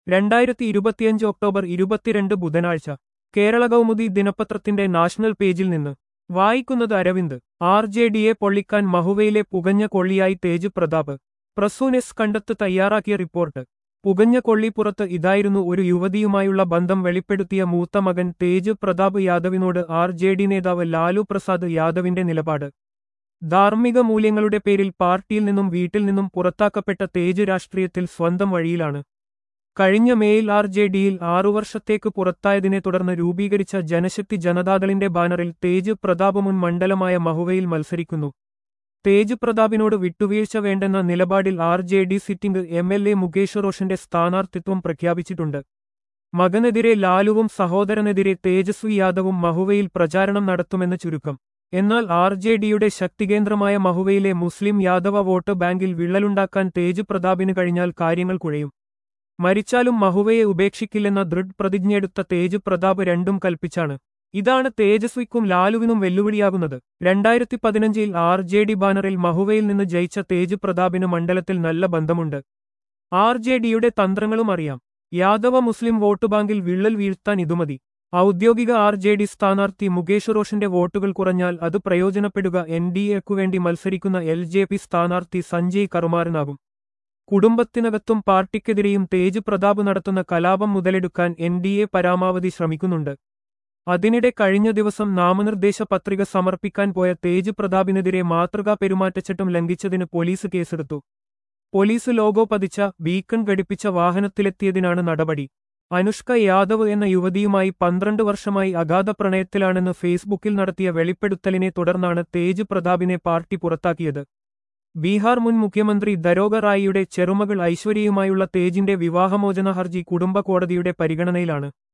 രണ്ടായിരത്തി ഇരുപത്തിയഞ്ച് ഒക്ടോബർ ഇരുപത്തിരണ്ട് ബുധനാഴ്ച കേരള കൗമുദി ദിനപത്രത്തിന്റെ നാഷണൽ പേജിൽ നിന്ന് വായിക്കുന്നത് അരവിന്ദ് ആർ ജെ ഡിയെ പൊള്ളിക്കാൻ മഹുവയിലെ പുകഞ്ഞ കൊള്ളിയായി തേജ് പ്രതാപ് പ്രസൂനെസ് കണ്ടെത്ത് തയ്യാറാക്കിയ റിപ്പോർട്ട് പുകഞ്ഞ കൊള്ളിപ്പുറത്ത് ഇതായിരുന്നു ഒരു യുവതിയുമായുള്ള ബന്ധം വെളിപ്പെടുത്തിയ മൂത്ത മകൻ തേജ് പ്രതാപ് യാദവിനോട് ആർ ജെ ഡി നേതാവ് ലാലു പ്രസാദ് യാദവിന്റെ നിലപാട് ധാർമ്മിക മൂല്യങ്ങളുടെ പേരിൽ പാർട്ടിയിൽ നിന്നും വീട്ടിൽ നിന്നും പുറത്താക്കപ്പെട്ട തേജ് രാഷ്ട്രീയത്തിൽ സ്വന്തം വഴിയിലാണ് കഴിഞ്ഞ മേയിൽ ആർ ജെ ഡിയിൽ ആറു വർഷത്തേക്ക് പുറത്തായതിനെ തുടർന്ന് രൂപീകരിച്ച ജനശക്തി ജനതാദളിന്റെ ബാനറിൽ തേജ് പ്രതാപ് മുൻ മണ്ഡലമായ മഹുവയിൽ മത്സരിക്കുന്നു തേജ് പ്രതാപിനോട് വിട്ടുവീഴ്ച വേണ്ടെന്ന നിലപാടിൽ R J D sitting M L A Mukesh റോഷന്റെ സ്ഥാനാർത്ഥിത്വം പ്രഖ്യാപിച്ചിട്ടുണ്ട് മകനെതിരെ ലാലുവും സഹോദരനെതിരെ തേജസ്വി യാദവും മഹുവയിൽ പ്രചാരണം നടത്തുമെന്ന് ചുരുക്കം എന്നാൽ ആർ ജെ ഡിയുടെ ശക്തികേന്ദ്രമായ മഹുവയിലെ മുസ്ലിം യാദവ വോട്ട് ബാങ്കിൽ വിള്ളലുണ്ടാക്കാൻ തേജ് പ്രതാപിന് കഴിഞ്ഞാൽ കാര്യങ്ങൾ കുഴയും മരിച്ചാലും മഹുവയെ ഉപേക്ഷിക്കില്ലെന്ന ദൃഢ് പ്രതിജ്ഞയെടുത്ത തേജ് പ്രതാപ് രണ്ടും കൽപ്പിച്ചാണ് ഇതാണ് തേജസ്വിക്കും ലാലുവിനും വെല്ലുവിളിയാകുന്നത് രണ്ടായിരത്തി പതിനഞ്ചിൽ ആർ ജെ ഡി ബാനറിൽ മഹുവയിൽ നിന്ന് ജയിച്ച തേജ് പ്രതാപിന് മണ്ഡലത്തിൽ നല്ല ബന്ധമുണ്ട് ആർ ജെ ഡിയുടെ തന്ത്രങ്ങളും അറിയാം യാദവ മുസ്ലിം വോട്ട് ബാങ്കിൽ വിള്ളൽ വീഴ്ത്താൻ ഇതുമതി ഔദ്യോഗിക ആർ ജെ ഡി സ്ഥാനാർത്ഥി മുകേഷ് റോഷന്റെ വോട്ടുകൾ കുറഞ്ഞാൽ അത് പ്രയോജനപ്പെടുക എൻ ഡി എക്കു വേണ്ടി മത്സരിക്കുന്ന എൽ ജെ പി സ്ഥാനാർത്ഥി സഞ്ജയ് കറുമാരനാകും കുടുംബത്തിനകത്തും പാർട്ടിക്കെതിരെയും തേജ് പ്രതാപ് നടത്തുന്ന കലാപം മുതലെടുക്കാൻ എൻ ഡി എ പരമാവധി ശ്രമിക്കുന്നുണ്ട് അതിനിടെ കഴിഞ്ഞ ദിവസം നാമനിർദ്ദേശ പത്രിക സമർപ്പിക്കാൻ പോയ തേജ് പ്രതാപിനെതിരെ മാതൃകാ പെരുമാറ്റച്ചട്ടം ലംഘിച്ചതിന് പോലീസ് കേസെടുത്തു പോലീസ് ലോഗോ പതിച്ച ബീക്കൺ ഘടിപ്പിച്ച വാഹനത്തിലെത്തിയതിനാണ് നടപടി അനുഷ്ക യാദവ് എന്ന യുവതിയുമായി പന്ത്രണ്ട് വർഷമായി അഗാധ പ്രണയത്തിലാണെന്ന് ഫേസ്ബുക്കിൽ നടത്തിയ വെളിപ്പെടുത്തലിനെ തുടർന്നാണ് തേജ് പ്രതാപിനെ പാർട്ടി പുറത്താക്കിയത് ബീഹാർ മുൻ മുഖ്യമന്ത്രി ദരോഗ റായിയുടെ ചെറുമകൾ ഐശ്വര്യയുമായുള്ള തേജിന്റെ വിവാഹമോചന ഹർജി കുടുംബ കോടതിയുടെ പരിഗണനയിലാണ്